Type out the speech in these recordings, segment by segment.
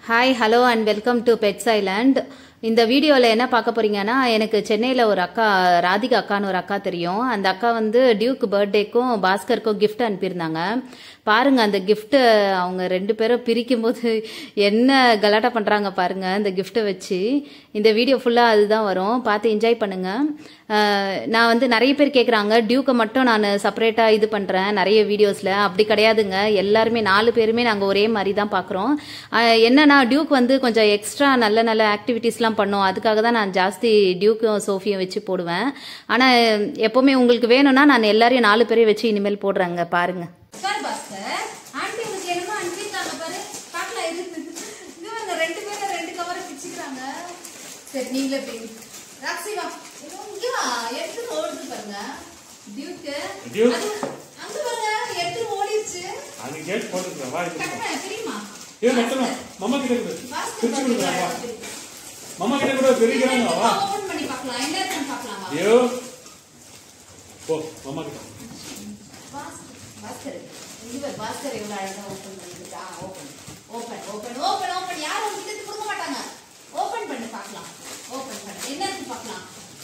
Hi hello and welcome to pets island இந்த வீடியோவில் என்ன பார்க்க போறீங்கன்னா எனக்கு சென்னையில் ஒரு அக்கா ராதிகா அக்கான்னு ஒரு அக்கா தெரியும் அந்த அக்கா வந்து டியூக் பர்த்டேக்கும் பாஸ்கருக்கும் gift அனுப்பியிருந்தாங்க பாருங்க அந்த gift அவங்க ரெண்டு பேரும் பிரிக்கும் போது என்ன கலாட்டா பண்ணுறாங்க பாருங்க அந்த கிஃப்ட்டை வச்சு இந்த வீடியோ ஃபுல்லாக அதுதான் வரும் பார்த்து என்ஜாய் பண்ணுங்க அஹ், நான் வந்து நிறைய பேர் கேட்குறாங்க டியூக்கை மட்டும் நான் செப்பரேட்டாக இது பண்ணுறேன் நிறைய வீடியோஸில் அப்படி கிடையாதுங்க எல்லாருமே நாலு பேருமே நாங்கள் ஒரே மாதிரி தான் பார்க்குறோம் என்னன்னா டியூக் வந்து கொஞ்சம் எக்ஸ்ட்ரா நல்ல நல்ல ஆக்டிவிட்டீஸ்லாம் பண்ணோம் அதுக்காக தான் நான் ஜாஸ்தி டியூக்கும் சோஃபியும் வச்சு போடுவேன் ஆனால் எப்போவுமே உங்களுக்கு வேணும்னா நான் எல்லாரையும் நாலு பேரையும் வச்சு இனிமேல் போடுறேங்க பாருங்க சார் பாஸ்கர் ஆண்டி உங்களுக்கு என்னமோ அனுப்பியிருக்காங்க பாரு பார்க்கலாம் இருக்கு இங்க வாங்க ரெண்டு பேரும் ரெண்டு கவரை பிச்சுக்கிறாங்க சரி நீங்களே போய் ராக்ஸி வா இதோ இங்க வா எடுத்து ஓடுது பாருங்க டியூக்கு டியூக். அது அங்க பாருங்க எடுத்து ஓடிடுச்சு அது கேட் போட்டுருக்கேன் வா இது கட்டுறேன் தெரியுமா இது மட்டும் மம்மா கிட்ட கொடு பாஸ்கர் பிரிச்சு கொடுக்குறேன் வா மம்மா கிட்ட கூட பெரியக்கிறாங்க வா ஓபன் பண்ணி பார்க்கலாம் என்ன இருக்குன்னு பார்க்கலாம் வா ஐயோ போ மம்மா கிட்ட பாஸ்கர் பாஸ்கர் இங்க பாரு, பாஸ்கர் எவ்வளவு அழகா ஓபன் பண்ணிருக்கா open open open open open யாரும் உங்ககிட்ட இருந்து கொடுக்க மாட்டாங்க ஓபன் பண்ணி பார்க்கலாம் ஓபன் பண்ணு என்ன இருக்கு பார்க்கலாம்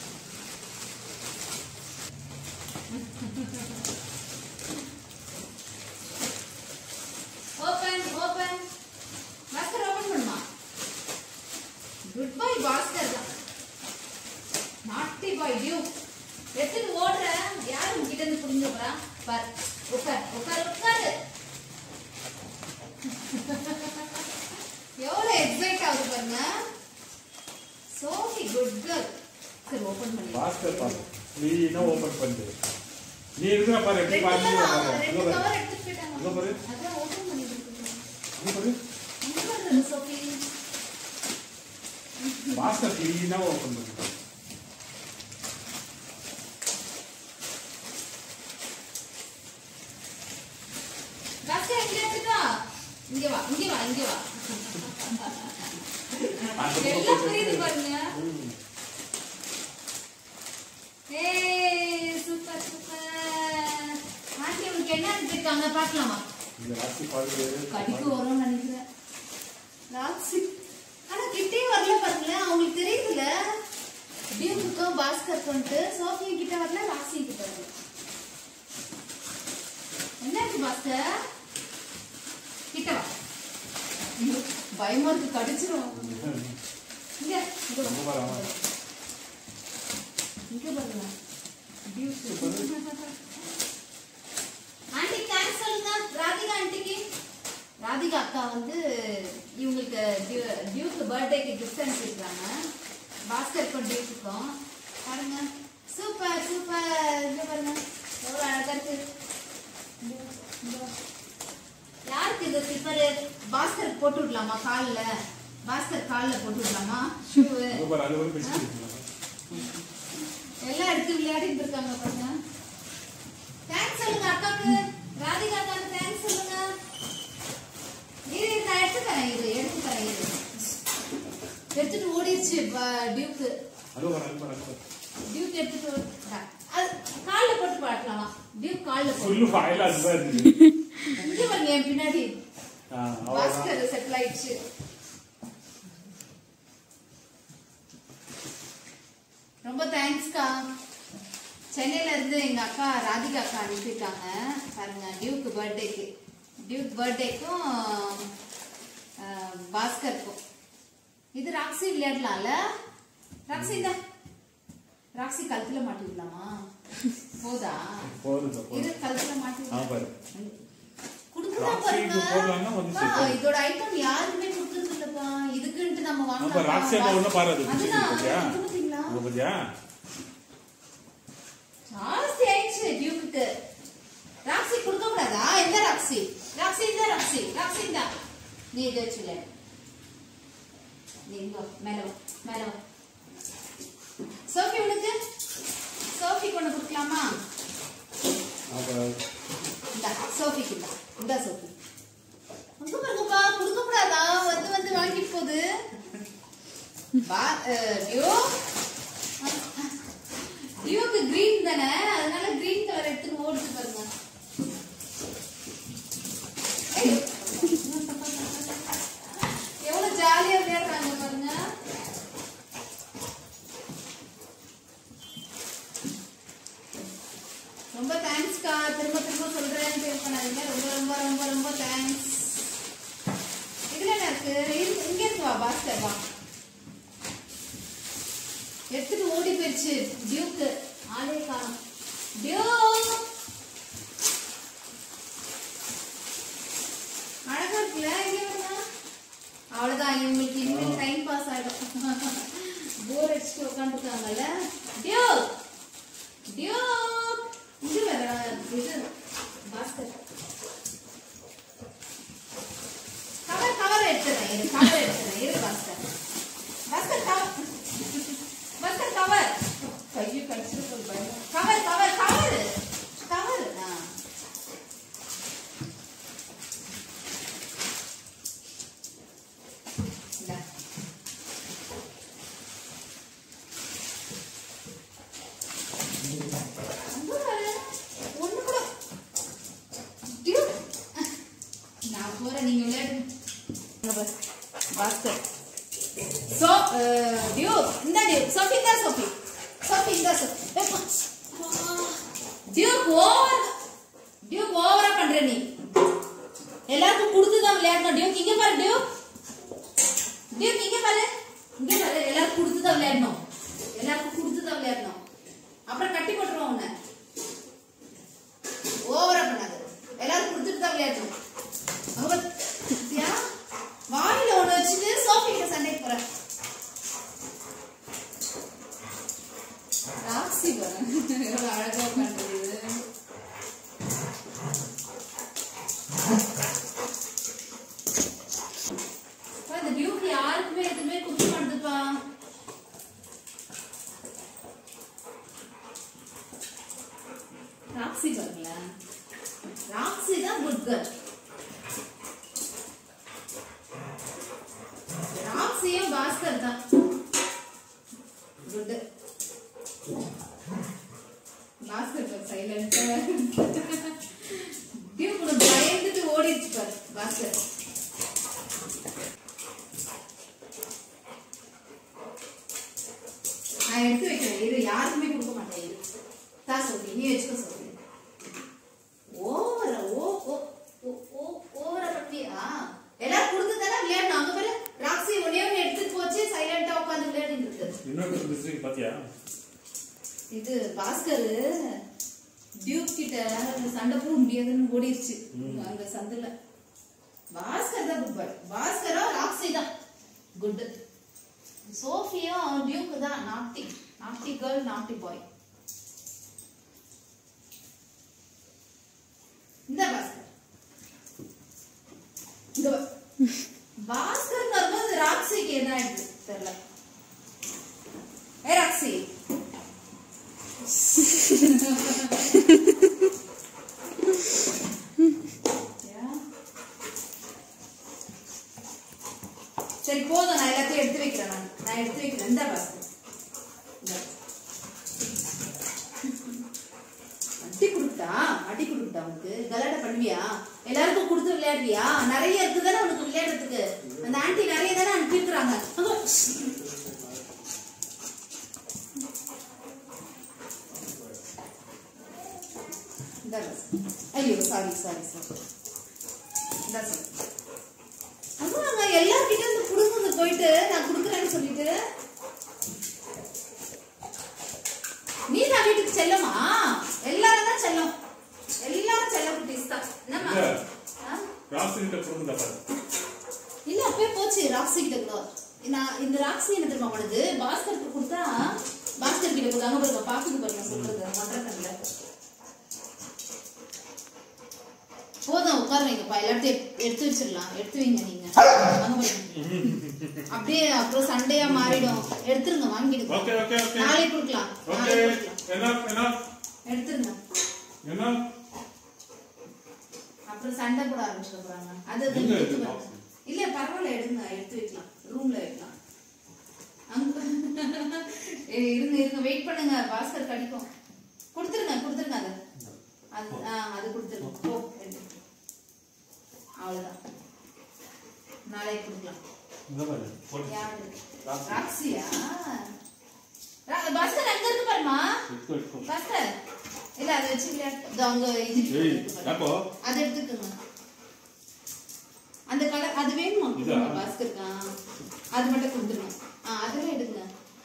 ஓபன் ஓபன் பாஸ்கர் ஓபன் பண்ணுமா குட் பை பாஸ்கர் தான் நாட்டி பாய் டியூ எடுத்துட்டு ஓடுற யாரு உங்ககிட்ட இருந்து புரிஞ்சு போறா பார் உட்கார் உட்கார் உட்காரு எவ்வளவு எக்ஸைட் ஆகுது பாருங்க சோஃபி குட் கேர்ள் சரி ஓபன் பண்ணி பாஸ்கர் பாரு நீனா ஓபன் பண்ணு நீ இருக்கிற பாரு எப்படி ரெண்டு பாரு கவர் அங்க ரெண்டு பாரு கவர் எடுத்துட்டு போயிட்டாங்க அங்க பாரு. அதான் ஓபன் பண்ணி கொடுத்துருக்கேன் அங்க பாரு அங்க பாரு சோஃபி பாஸ்கர் கிளீனா ஓபன் பண்ணு பாஸ்கர் இங்க எடுத்துட்டா இங்க வா இங்க வா இங்க வா அந்த எல்லாம் பக்கம் புரியுது போட்டு. பாருங்க ம். ஏய் சூப்பர் சூப்பர் ஆண்டி உங்களுக்கு என்ன அனுப்பியிருக்காங்க பார்க்கலாமா இந்த ராசி பாரு கடிக்கு வரும்னு நினைக்கிறேன் ராசி ஆனா கிட்டே வரல பாருங்களேன் அவங்களுக்கு தெரியுதுல டியூக்குக்கும் பாஸ்கருக்கும்ட்டு சோஃபியா கிட்ட வரல ராசி கிட்ட வரல என்ன இருக்கு பாஸ்கர் கிட்ட வா ஐயோ, பயமா இருக்கு கடிச்சிரும் இங்க இங்க வா. அங்க பாரு அவன். இங்க பாருங்க ஆண்டி தேங்க்ஸ் சொல்லுங்க ராதிகா ஆண்டிக்கு ராதிகா அக்கா வந்து இவங்களுக்கு டியூ- டியூக்கு பர்த்டேக்கு கிஃப்ட் அனுப்பியிருக்காங்க பாஸ்கருக்கும் டியூக்குக்கும் பாருங்க சூப்பர் சூப்பர் இங்க பாருங்க எவ்வளவு அழகா இருக்கு இங்க வா, இங்க வா. யாருக்கு இந்த ஸ்லிப்பர் பாஸ்கர் போட்டு விடலாமா கால்ல பாஸ்கர் கால்ல போட்டு விடலாமா ஷூ அங்க பாரு அது ஒரு பிடிச்சி எல்லாம் எடுத்து விளையாடிட்டு இருக்காங்க பாருங்க தேங்க்ஸ் சொல்லுங்க அக்காக்கு ராதிகா அக்காக்கு தேங்க்ஸ் சொல்லுங்க இரு இரு, நான் எடுத்து தரேன் இது எடுத்து தரேன் இது எடுத்துட்டு ஓடிடுச்சு ப- டியூக்கு அது பாரு அது பாரு அது பாரு டியூக் எடுத்துட்டு ஓ- டா. அது கால்ல போட்டு பார்க்கலாமா டியூக் கால்ல போட்டு ஃபுல்லு ஃபைல் அதுதான் இருக்கு இங்க பாருங்க என் பின்னாடி ஆ, அவ்வளவுதான் பாஸ்கர் செட்டில் ஆயிடுச்சு ரொம்ப தேங்க்ஸ்க்கா சென்னையில இருந்து எங்க அக்கா ராதிகா அக்கா அனுப்பியிருக்காங்க பாருங்க டியூக்கு பர்த்டேக்கு டியூக் பர்த்டேக்கும் பாஸ்கருக்கும் இது ராக்ஸி விளையாடலாம்ல ராக்ஸி இந்த ராக்ஸி கழுத்துல மாட்டி விடலாமா போதா போதும் இது போதும் கழுத்துல மாட்டி ஆ பாரு குடுக்கலாம் ராக்ஸிக்கு போடலாம்னா வந்து பாருங்க சேர்த்து. ஆ, இதோட ஐட்டம் யாருமே கொடுக்கறது இல்லப்பா இதுக்குன்ட்டு நம்ம அப்ப வாங்கலாம் ராக்ஸி அம்மா ஒண்ணு பாரு அது பிடிச்சி அதுதான் பாத்தியா இது பாத்தீங்களா அங்க பாத்தியா ஜாஸ்தி ஆயிடுச்சு டியூக்கு ராக்ஸி கொடுக்க கூடாதா எந்த ராக்ஸி ராக்ஸி இந்த ராக்ஸி ராக்ஸி இந்த நீ இதை வச்சு விளையாடு நீ இங்க வா, மேல வா மேல வா சோஃபி உனக்கு சோஃபி கொண்டு கொடுக்கலாமா அப்புறம் இந்த சோஃபிக்கு இந்த இந்த சோஃபி அங்க பாருங்கப்பா கொடுக்க கூடாதா வந்து வந்து வாங்கிட்டு போகுது பா அஹ், டியோ டியோக்கு கிரீன் தானே அதனால கிரீன் கலர் எடுத்துட்டு ஓடுது பாருங்க ஏய். எவ்வளவு தேங்க்ஸ்க்கா திரும்ப திரும்ப சொல்றேன் ஃபீல் பண்ணாதீங்க ரொம்ப ரொம்ப ரொம்ப ரொம்ப தேங்க்ஸ் இதுல என்ன இருக்கு இரு- இங்க இருக்கு வா பாஸ்கர் வா எடுத்துட்டு ஓடி போயிடுச்சு டியூக்கு ஆளே காணும் டியூக் அழகா இருக்குல்ல இங்க வருதா அவ்வளவுதான் இவங்களுக்கு இனிமேல் டைம் பாஸ் ஆயிடும் போர் அடிச்சுட்டு உட்காந்துருக்காங்கல்ல டியூக் டியூக் இது வேற இது பாஸ்கர் கவர் கவர் எடுத்துறேன் இரு கவர் எடுத்துறேன் இரு பாஸ்கர் பாஸ்கர் கவர் பாஸ்கர் கவர் கையை கடிச்சிட்டு போய் பயம் கவர் கவர் கவர் கவர் ஆ இந்தா. அங்க பாரு. ஒண்ணு கூட டியூ. நான் போறேன் நீங்க விளையாடுங்க இங்க பாரு. பாஸ்கர் சோ டியூ இந்த டியூ சோஃபி இந்த சோஃபி சோஃபி இந்த சோஃபி டியூக் ஓவர் டியூக் ஓவரா பண்ற நீ எல்லாருக்கும் கொடுத்து தான் விளையாடணும் டியூக் இங்க பாரு டியூக் டியூக் இங்க பாரு இங்க பாரு எல்லாருக்கும் கொடுத்து தான் விளையாடணும் எல்லாருக்கும் கொடுத்து தான் விளையாடணும் அப்புறம் கட்டி போட்டுருவோம் உன்னை ஓவரா பண்ணாது எல்லாரும் கொடுத்துட்டு தான் விளையாடணும் அங்க பாரு. பாத்தியா? வாயில ஒண்ணு வச்சுட்டு சோஃபி கிட்ட சண்டைக்கு போற ராக்ஸி பாரு எவ்வளவு அழகா உட்காந்துருக்குது அப்பா, இந்த டியூக் யாருக்குமே எதுவுமே கொடுக்க மாட்டேதுப்பா ராக்ஸி பாருங்களேன் ராக்ஸி தான் குட் கேர்ள் ராக்ஸியும் பாஸ்கர் தான் குட் பாஸ்கர் பார் சைலண்ட் டியூக் கூட பயந்துட்டு ஓடிடுச்சு பாரு பாஸ்கர் நான் எடுத்து வைக்கிறேன் இது யாருக்குமே கொடுக்க மாட்டேன் இது தா சொல்லி நீ வச்சுக்க சொல்லி ஓவரா ஓ ஓ ஓ ஓ ஓவரா பட்டியா எல்லாரும் கொடுத்து தானே விளையாடணும் அங்க பாரு ராக்ஸி ஒன்னே ஒண்ணு எடுத்துட்டு போச்சு சைலண்டா உட்காந்து விளையாடிட்டு இருக்கு இன்னொரு மிஸ்டேக் பாத்தியா இது பாஸ்கர் டியூக் கிட்ட சண்டை போட முடியாதுன்னு ஓடிடுச்சு அந்த சந்துல பாஸ்கர் தான் குட் பாய் பாஸ்கரும் ராக்ஸி தான் குட் சோஃபியும் டியூக் தான் நாட்டி நாட்டி கேர்ள் நாட்டி பாய் இந்த பாஸ்கர் இந்த பா- பாஸ்கர் வரும்போது ராக்ஸிக்கு என்ன ஆயிடுது தெரியல ஏ ராக்ஸி Yeah. சரி போதும் நான் எல்லாத்தையும் எடுத்து வைக்கிறேன் நான் நான் எடுத்து வைக்கிறேன் இந்த பாஸ்கர் அடி கொடுத்தா அடி கொடுத்தா உனக்கு கலாட்டா பண்ணுவியா எல்லாருக்கும் கொடுத்து விளையாடுவியா நிறைய இருக்குதானே உனக்கு விளையாடுறதுக்கு அந்த ஆண்டி நிறைய தானே அனுப்பியிருக்கிறாங்க அங்க வா. இந்த பாஸ்கர். ஐயோ சாரி சாரி சாரி இந்த சாரி அம்மா எல்லார்கிட்ட இருந்து குடுக்குங்க போயிட்டு நான் குடுக்குறேன்னு சொல்லிட்டு நீ தான் வீட்டுக்கு செல்லமா எல்லாரும் தான் செல்லம் எல்லாரும் செல்ல குட்டீஸ் தான் என்னம்மா இல்ல. ஆ? ராசி கிட்ட கொடுங்க பாரு இல்ல அப்பவே போச்சு ராக்ஸி கிட்ட கூட நான் இந்த ராக்ஸி என்ன தெரியுமா பண்ணுது பாஸ்கருக்கு கொடுத்தா பாஸ்கர் கிட்ட கொடுத்து அங்க பாருங்க பாக்குது பாருங்க சொல்றது மற்ற கண்ணில் போதும் உட்கார வைங்கப்பா எல்லாத்தையும் எடுத்து வச்சிடலாம் எடுத்து வைங்க நீங்க அங்க பாருங்க. அப்படியே அப்புறம் சண்டையா மாறிடும் எடுத்துருங்க வாங்கிடுங்க ஓகே ஓகே ஓகே நாளைக்கு கொடுக்கலாம் ஓகே நாளைக்கு கொடுக்கலாம் என்ன என்ன எடுத்துருங்க என்ன அப்புறம் சண்டை போட ஆரம்பிச்சிட போறாங்க அது அது எங்க எடுத்து இருக்கு பாருங்க. box? இல்ல பரவாயில்ல எடுங்க எடுத்து வைக்கலாம் ரூம்ல வைக்கலாம் அங்க ஏய், இருங்க இருங்க வெயிட் பண்ணுங்க பாஸ்கர் கடிக்கும் கொடுத்துருங்க கொடுத்துருங்க அது அது ஆ, அது கொடுத்துருங்க போ எடுத்து. அவ்வளவுதான் நாளைக்கு கொடுக்கலாம் இந்த பாரு போடு. யாரு ராக்ஸி. ராக்ஸியா ரா- பாஸ்கர் அங்க இருக்கு பாருமா எடுத்து எடுத்து பாஸ்கர் இல்ல அதை வச்சு விளையாட்டு இதோ அங்க இது ஏய் இருக்கு பாரு. அப்போ அதை எடுத்துக்கோங்க அந்த கலர் அது வேணுமா இதா? கொடுங்க பாஸ்கருக்கா அது மட்டும் கொடுத்துருங்க ஆ அதெல்லாம் எடுங்க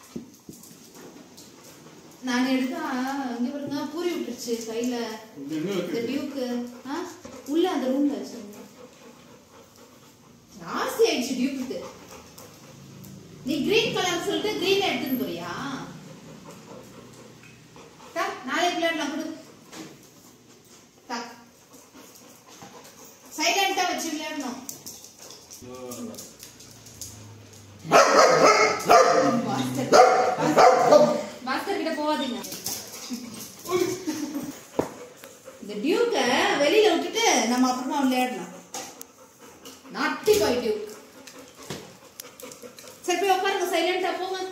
நான் எடுத்தா இங்க பாருங்க பூரி விட்டுருச்சு கையில இது எங்க இந்த இருக்கு டியூக்கு ஆ உள்ள அந்த ரூம்ல வச்சிருங்க ஜாஸ்தி ஆயிடுச்சு டியூக்கு நீ கிரீன் கலர் சொல்லிட்டு கிரீன் எடுத்துன்னு போறியா தா, நாளைக்கு விளையாடலாம் கொடு தா. சைலண்டா வச்சு விளையாடணும் பாஸ்கர் பாஸ்கர். பாஸ்கர் கிட்ட போகாதீங்க இந்த டியூக்க வெளியில விட்டுட்டு நம்ம அப்புறமா விளையாடலாம் நாட்டி பாய் டியூக் சரி போய் உட்காருங்க சைலண்டா போங்க